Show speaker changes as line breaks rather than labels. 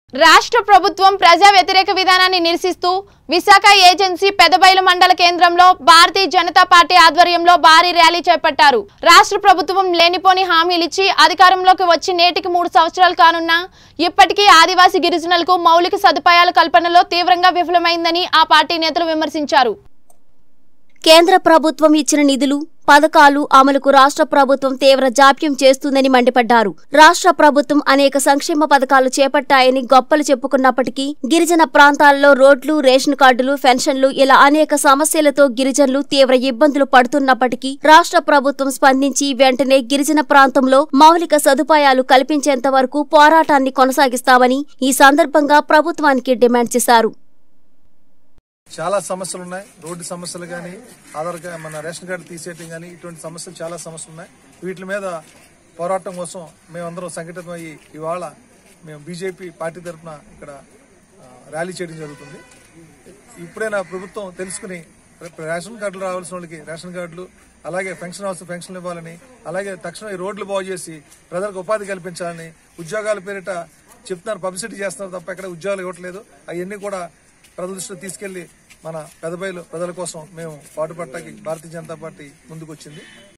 రాష్ట్ర ప్రభుత్వం ప్రజా వ్యతిరేక విధానాన్ని నిరసిస్తూ విశాఖ ఏజెన్సీ పెదబైలు మండల కేంద్రంలో భారతీయ జనతా పార్టీ ఆధ్వర్యంలో భారీ ర్యాలీ చేపట్టారు రాష్ట్ర ప్రభుత్వం లేనిపోని హామీలిచ్చి అధికారంలోకి వచ్చి నేటికి మూడు సంవత్సరాలు కానున్నా ఇప్పటికీ ఆదివాసీ గిరిజనులకు మౌలిక సదుపాయాల కల్పనలో తీవ్రంగా విఫలమైందని ఆ పార్టీ నేతలు విమర్శించారు
కేంద్ర ప్రభుత్వం ఇచ్చిన నిధులు పథకాలు అమలుకు రాష్ట్ర ప్రభుత్వం తీవ్ర జాప్యం చేస్తుందని మండిపడ్డారు రాష్ట్ర ప్రభుత్వం అనేక సంక్షేమ పథకాలు చేపట్టాయని గొప్పలు చెప్పుకున్నప్పటికీ గిరిజన ప్రాంతాల్లో రోడ్లు రేషన్ కార్డులు పెన్షన్లు ఇలా అనేక సమస్యలతో గిరిజనులు తీవ్ర ఇబ్బందులు పడుతున్నప్పటికీ రాష్ట్ర ప్రభుత్వం స్పందించి వెంటనే గిరిజన ప్రాంతంలో మౌలిక సదుపాయాలు కల్పించేంత వరకు పోరాటాన్ని కొనసాగిస్తామని ఈ సందర్భంగా ప్రభుత్వానికి డిమాండ్ చేశారు
చాలా సమస్యలు ఉన్నాయి రోడ్డు సమస్యలు కానీ ఆధార్ కార్డు మన రేషన్ కార్డు తీసేయటం కానీ ఇటువంటి సమస్యలు చాలా సమస్యలు ఉన్నాయి వీటి మీద పోరాటం కోసం మేమందరం సంఘటితమయ్యి ఇవాళ మేము బీజేపీ పార్టీ తరఫున ఇక్కడ ఆ, ర్యాలీ చేయడం జరుగుతుంది ఇప్పుడైనా ప్రభుత్వం తెలుసుకుని రేషన్ కార్డులు రావాల్సిన వాళ్ళకి రేషన్ కార్డులు అలాగే పెన్షన్ హౌస్ పెన్షన్లు ఇవ్వాలని అలాగే తక్షణం ఈ రోడ్లు బాగు చేసి ప్రజలకు ఉపాధి కల్పించాలని ఉద్యోగాల పేరిట చెప్తున్నారు పబ్లిసిటీ చేస్తున్నారు తప్ప ఎక్కడ ఉద్యోగాలు ఇవ్వట్లేదు అవన్నీ కూడా ప్రజల దృష్టిలో తీసుకెళ్లి మన పెదబయలు ప్రజల కోసం మేము పాటుపడటానికి భారతీయ జనతా పార్టీ ముందుకు వచ్చింది